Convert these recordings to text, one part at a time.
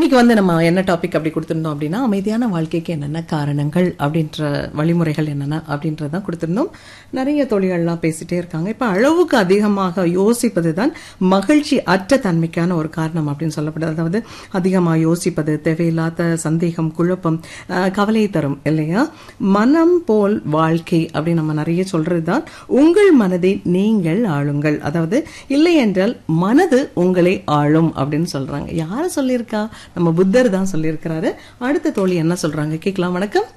இன்னைக்கு வந்து நம்ம என்ன டாபிக் அப்படி கொடுத்திருந்தோம் அப்படின்னா அமைதியான வாழ்க்கைக்கு என்னென்ன காரணங்கள் அப்படின்ற வழிமுறைகள் என்னென்ன அப்படின்றதான் கொடுத்திருந்தோம் நிறைய தொழில்கள்லாம் பேசிட்டே இருக்காங்க இப்ப அளவுக்கு அதிகமாக யோசிப்பது தான் மகிழ்ச்சி அற்ற தன்மைக்கான ஒரு காரணம் அப்படின்னு சொல்லப்படுது அதாவது அதிகமாக யோசிப்பது தேவையில்லாத சந்தேகம் குழப்பம் அஹ், கவலையை தரும் இல்லையா மனம் போல் வாழ்க்கை அப்படின்னு நம்ம நிறைய சொல்றதுதான் உங்கள் மனதை நீங்கள் ஆளுங்கள் அதாவது இல்லை என்றால் மனது உங்களை ஆளும் அப்படின்னு சொல்றாங்க யார் சொல்லியிருக்கா நம்ம புத்தர் தான் சொல்லியிருக்கிறாரு அடுத்த தோழி என்ன சொல்றாங்க கேட்கலாம் வணக்கம்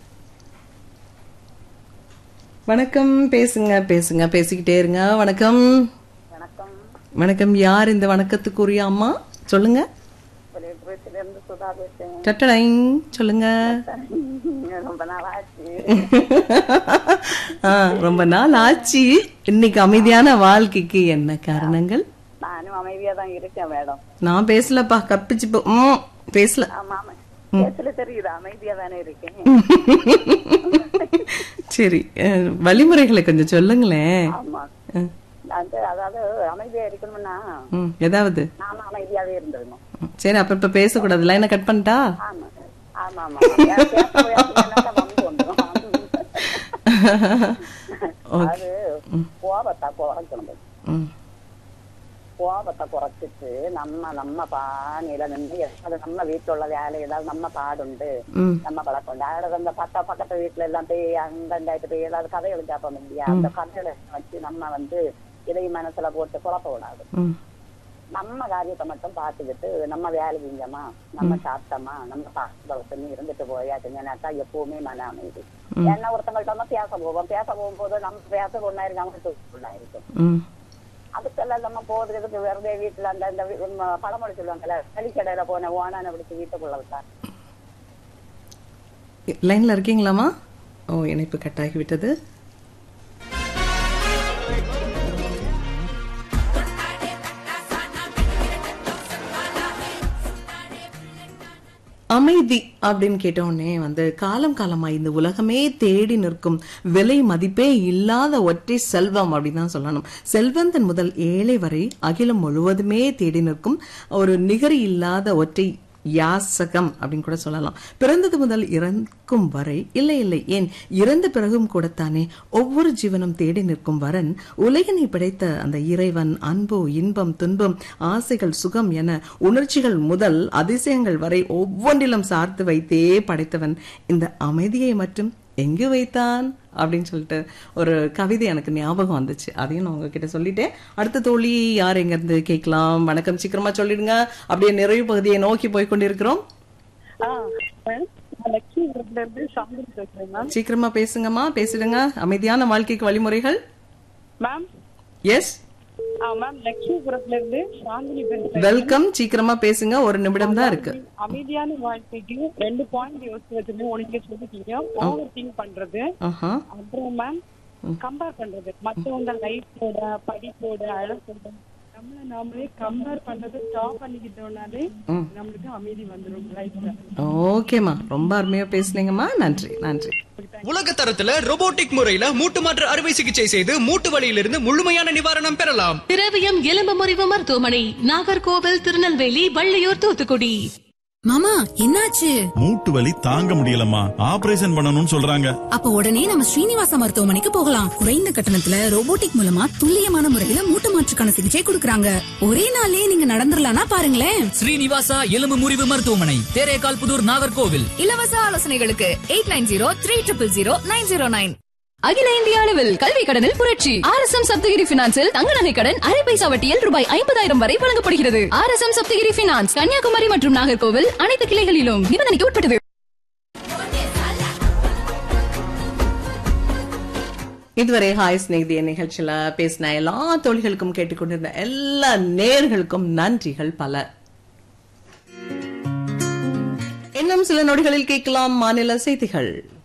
வணக்கம் பேசுங்க பேசுங்க பேசிக்கிட்டே இருங்க வணக்கம் வணக்கம் வணக்கம் யார் இந்த வணக்கத்துக்குரிய அம்மா சொல்லுங்க வெளியேற்றத்துல இருந்து சுதா பேசுறேன் டட்டடைங் சொல்லுங்க ரொம்ப நாள் ஆச்சு ஆ, ரொம்ப நாள் ஆச்சு இன்னைக்கு அமைதியான வாழ்க்கைக்கு என்ன காரணங்கள் நானும் அமைதியா தான் இருக்கேன் மேடம் நான் பேசலப்பா கப்பிச்சு போ- ம், பேசல ஆமா ஆமா பேசல தெரியுது அமைதியா தானே இருக்கேன் சரி அஹ், வழிமுறைகளை கொஞ்சம் சொல்லுங்களேன் ஆமா அஹ், அந்த அதாவது அமைதியா இருக்கணும்னா ம், ஏதாவது நானும் அமைதியாவே இருந்துடணும் ம், சரி அப்ப இப்ப பேசக்கூடாது லைனை கட் பண்ணிட்டா ஆமா ஆமா ஆமா பேச போயாச்சுன்னா வந்து வந்துடும் அது கோபத்தை குறைக்கணும் ம், கோபத்தை குறைச்சிட்டு நம்ம நம்ம பாணியில நின்று அது நம்ம வீட்டுல வேலை ஏதாவது நம்ம பாடுண்டு ம், நம்ம பழக்கம் யாராவது அந்த பக்க பக்கத்து வீட்டுல எல்லாம் போய் அங்கண்டாயிட்டு போய் ஏதாவது கதைகள் கேட்போம் இல்லையா அந்த கதைகளை வச்சு நம்ம வந்து இதையும் மனசுல போட்டு குழப்ப விடாது ம், நம்ம காரியத்தை மட்டும் பார்த்துக்கிட்டு நம்ம வேலை செஞ்சோமா நம்ம சாப்பிட்டோமா நம்ம பாசம் இருந்துட்டு போயாச்சுங்கன்னாக்கா எப்பவுமே மன அமைதி ஏன்னா ஒருத்தங்கள்ட்ட வந்து பேச போவோம் பேச போகும்போது நம்ம பேச ஒண்ணா இருக்கு அவங்க ஒண்ணா இருக்கும் ம். அதுக்கெல்லாம் நம்ம போறதுக்கு வெறுതെ வீட்டுல அந்த அந்த வி- உம் பழமொழி சொல்லுவாங்கல்ல களிக்கடையில போன ஓனான பிடிச்சி வீட்டுக்குள்ள விட்டா லைன்ல இருக்கீங்களாமா ஓ இணைப்பு கட் ஆகிவிட்டது அமைதி அப்படின்னு கேட்டோடனே வந்து காலம் காலமா இந்த உலகமே தேடி நிற்கும் விலை மதிப்பே இல்லாத ஒற்றை செல்வம் அப்படின்னு தான் சொல்லணும் செல்வந்தன் முதல் ஏழை வரை அகிலம் முழுவதுமே தேடி நிற்கும் ஒரு நிகரி இல்லாத ஒற்றை யாசகம் அப்படின்னு கூட சொல்லலாம் பிறந்தது முதல் இறக்கும் வரை இல்லை இல்லை ஏன் இறந்த பிறகும் கூடத்தானே ஒவ்வொரு ஜீவனும் தேடி நிற்கும் வரன் உலகினை படைத்த அந்த இறைவன் அன்பு இன்பம் துன்பம் ஆசைகள் சுகம் என உணர்ச்சிகள் முதல் அதிசயங்கள் வரை ஒவ்வொன்றிலும் சார்த்து வைத்தே படைத்தவன் இந்த அமைதியை மட்டும் எங்கு வைத்தான் அப்படின்னு சொல்லிட்டு ஒரு கவிதை எனக்கு ஞாபகம் வந்துச்சு அதையும் நான் உங்ககிட்ட சொல்லிட்டேன் அடுத்த தோழி யார் எங்க இருந்து கேட்கலாம் வணக்கம் சீக்கிரமா சொல்லிடுங்க அப்படியே நிறைவு பகுதியை நோக்கி போய் கொண்டிருக்கிறோம் லட்சுமிபுரத்துல இருந்து சாந்தி பேசுறேன் மேம் சீக்கிரமா பேசுங்கம்மா பேசிடுங்க அமைதியான வாழ்க்கைக்கு வழிமுறைகள் மேம் எஸ் ஆ மேம் லட்சுமிபுரத்துல இருந்து சாந்தினி பேசுறேன் வெல்கம் சீக்கிரமா பேசுங்க ஒரு நிமிடம் தான் இருக்கு அமைதியான வாழ்க்கைக்கு ரெண்டு பாயிண்ட் யோசிச்சு வச்சிருந்தேன் உனக்கு சொல்லிட்டீங்க ஓவர் திங்க் பண்றது ஆஹா அப்புறம் மேம் கம்பேர் பண்றது மத்தவங்க லைஃபோட படிப்போட அழகோட நம்மள நாமளே கம்பேர் பண்றது ஸ்டாப் பண்ணிக்கிட்டோம்னாலே நம்மளுக்கு அமைதி வந்துடும் லைஃப்ல ஓகேம்மா ரொம்ப அருமையா பேசுனீங்கம்மா நன்றி நன்றி உலக தரத்துல robotic முறையில மூட்டு மாற்று அறுவை சிகிச்சை செய்து மூட்டு வலியிலிருந்து முழுமையான நிவாரணம் பெறலாம் திரவியம் எலும்பு முறிவு மருத்துவமனை நாகர்கோவில் திருநெல்வேலி வள்ளியூர் தூத்துக்குடி மாமா என்னாச்சு மூட்டு வலி தாங்க முடியலம்மா ஆபரேஷன் பண்ணணும்னு சொல்றாங்க அப்ப உடனே நம்ம ஸ்ரீனிவாசா மருத்துவமனைக்கு போகலாம் குறைந்த கட்டணத்துல ரோபோட்டிக் மூலமா துல்லியமான முறையில மூட்டு மாற்றுக்கான சிகிச்சை கொடுக்கறாங்க ஒரே நாள்லயே நீங்க நடந்துடலாம்னா பாருங்களேன் ஸ்ரீனிவாசா எலும்பு முறிவு மருத்துவமனை தேரேகால் புதூர் நாகர்கோவில் இலவச ஆலோசனைகளுக்கு eight nine zero three triple zero nine zero nine அகில இந்திய அளவில் கல்வி கடனில் புரட்சி ஆர் எஸ் எம் சப்தகிரி பினான்சில் தங்க நகை கடன் அரை பைசா வட்டியில் ரூபாய் ஐம்பதாயிரம் வரை வழங்கப்படுகிறது R S M Sapthagiri finance Kanyakumari மற்றும் நாகர்கோவில் அனைத்து கிளைகளிலும் நிபந்தனைக்கு உட்பட்டது இதுவரை ஹாய் ஸ்நேகிதிய நிகழ்ச்சியில பேசின எல்லா தோழிகளுக்கும் கேட்டுக்கொண்டிருந்த எல்லா நேர்களுக்கும் நன்றிகள் பல இன்னும் சில நொடிகளில் கேட்கலாம் மாநில செய்திகள்